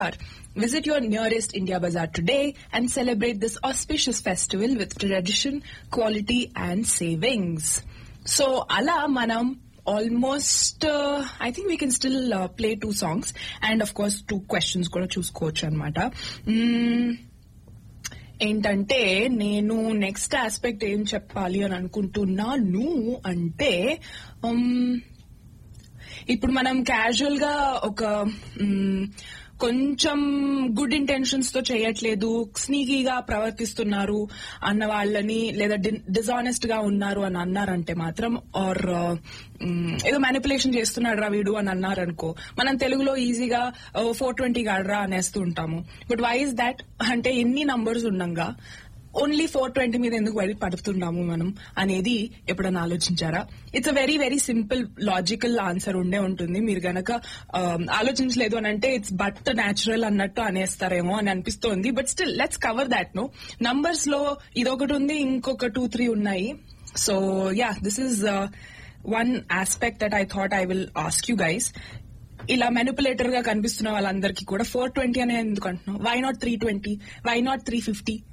Visit your nearest India Bazaar today and celebrate this auspicious festival with tradition, quality and savings. So అలా మనం almost I think we can still play two songs and of course two questions కూడా చూసుకోవచ్చు అనమాట ఏంటంటే నేను next aspect ఏం చెప్పాలి అని అనుకుంటున్నాను అంటే um, ఇప్పుడు మనం క్యాజువల్ గా ఒక మ్, కొంచెం గుడ్ ఇంటెన్షన్స్ తో చేయట్లేదు స్నీకీగా ప్రవర్తిస్తున్నారు అన్న వాళ్ళని లేదా డిజానెస్ట్ గా ఉన్నారు అని అన్నారంటే మాత్రం ఆర్ ఏదో మ్యానిపులేషన్ చేస్తున్నాడు రా వీడు అని అన్నారనుకో మనం తెలుగులో ఈజీగా ఫోర్ ట్వంటీ గాడ్రా అనేస్తూ ఉంటాము బట్ వై ఇస్ దాట్ అంటే ఎన్ని నంబర్స్ ఉండంగా ఓన్లీ ఫోర్ ట్వంటీ మీద ఎందుకు వెళ్ళి పడుతున్నాము మనం అనేది ఎప్పుడైనా ఆలోచించారా it's a very very simple logical answer ఉండే ఉంటుంది మీరు గనక ఆ, ఆలోచించలేదు అని అంటే ఇట్స్ బట్ న్యాచురల్ అన్నట్టు అనేస్తారేమో అని అనిపిస్తోంది but still let's cover that no numbers లో ఇదొకటి ఉంది ఇంకొక టూ త్రీ ఉన్నాయి so yeah this is one aspect that I thought I will ask you guys ఇలా మెనిపులేటర్ గా కనిపిస్తున్న వాళ్ళందరికీ కూడా ఫోర్ ట్వంటీ అనే ఎందుకు అంటున్నాం why not three twenty why not three fifty